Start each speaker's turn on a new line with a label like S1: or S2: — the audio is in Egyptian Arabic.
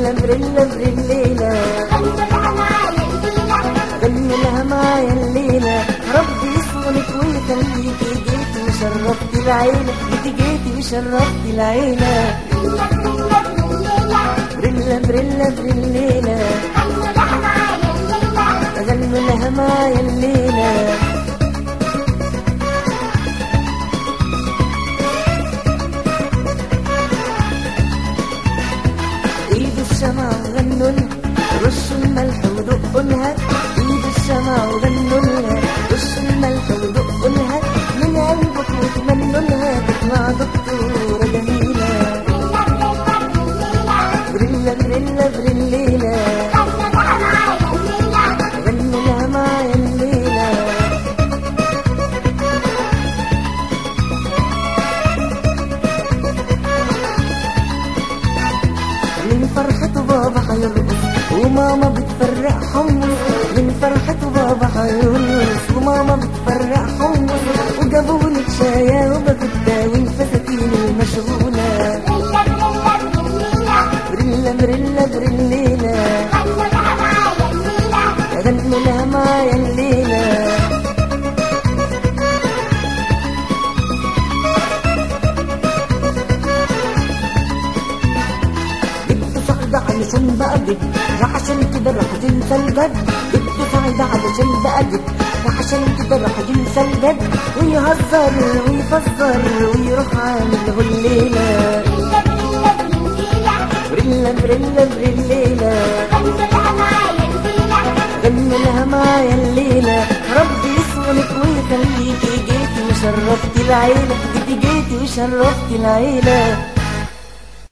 S1: بريلا بريلا بريليلة غني لها معايا الليلة ربي يصونك ويخليكي جيتي وشرفتي العيلة جيتي جيتي وشرفتي العيلة بريلا بريلا بريليلة غني لها معايا الليلة ايد الشمع وغنوا لها رشوا الملح ودقوا لها ايد الشمع وغنوا لها رشوا الملح ودقوا لها من قلبك وتمنوا لها تطلع دكتورة جميلة بريلا بريلا بريليلة غنوا لها معايا الليلة من فرحته بابا هيرقص وماما بتفرق حمص من فرحته بابا هيرقص وماما بتفرق حمص وجابولك شاية وبكتة والفساتين المشغولة بريلا بريلا بريليلة غنوا لها معايا الليلة جبت سعد علشان بقى جد عشان كده راح تنسى الجد جبت سعد علشان بقى جد عشان كده راح تنسى الجد ويهزر ويفزر ويروح عامل الليلة بريلا بريلا بريليلة غني لها معايا الليلة ربي يصونك ويخليكي جيتي وشرفتي العيلة جيتي جيتي وشرفتي العيلة